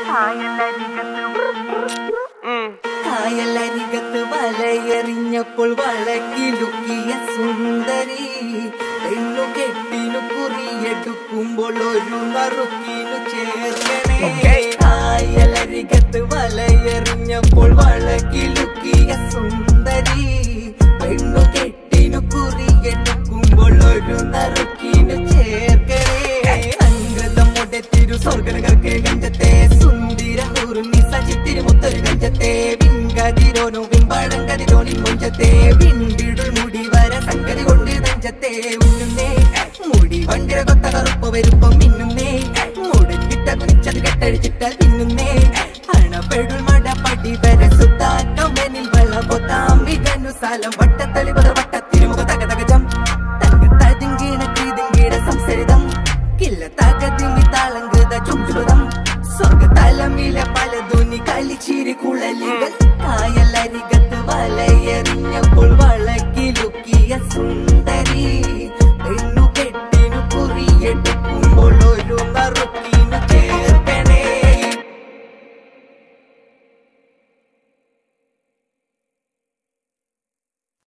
കായലരികത്ത് വലയെറിഞ്ഞപ്പോൾ വളക്കിലുക്കിയ സുന്ദരി പെണ്ണു കെട്ടിനു കുറിയെടുക്കുമ്പോൾ ഒരു നറുക്കിനു ചേർക്കണേ കായലരികത്ത് വലയെറിഞ്ഞപ്പോൾ വളക്കിലുക്കിയ സുന്ദരി പെണ്ണു കെട്ടിനു കുറിയെടുക്കുമ്പോൾ ഒരു നറുക്കിനു ചേർക്കണേ അങ്കൃതമുടെ തിരു സ്വർഗനകൾക്ക് ഗഞ്ചത്തെ സുന്ദര ഉറുമി സജിത്തിരി മുത്തൊരു ഗഞ്ചത്തെ വിങ്കതിരോനു വിമ്പഴങ്കതിരോണി മുഞ്ചത്തെ വിണ്ടിടുൾ മുടി വര സംഗതി കൊണ്ട് നെഞ്ചത്തെ ഉണ്ണുന്നേ മുടി വണ്ടിര കൊത്ത കറുപ്പ് വരുപ്പം മിന്നുന്നേ മുടക്കിട്ട കുനിച്ചത് കെട്ടഴിച്ചിട്ടാൽ തിന്നുന്നേ അണപ്പെടുൾ മടപ്പടി വര സുത്താക്കമ്മനിൽ വെള്ള പൊത്താമ്പികനു സ്ഥലം വട്ടത്തളിപത വട്ടത്തിരുമുഖ തക തകജം തങ്കത്തതിങ്കീണ കീതിങ്കീട സംസരിതം കില്ല തകതിമി താളങ്കൃത ചുംചുതം സ്വർഗതലമിലെ പല ധുനി കളിച്ചിരി കുഴലികൾ കായലരികത്ത് വലയെറിഞ്ഞപ്പോൾ വളക്കിലുക്കിയ സുന്ദരി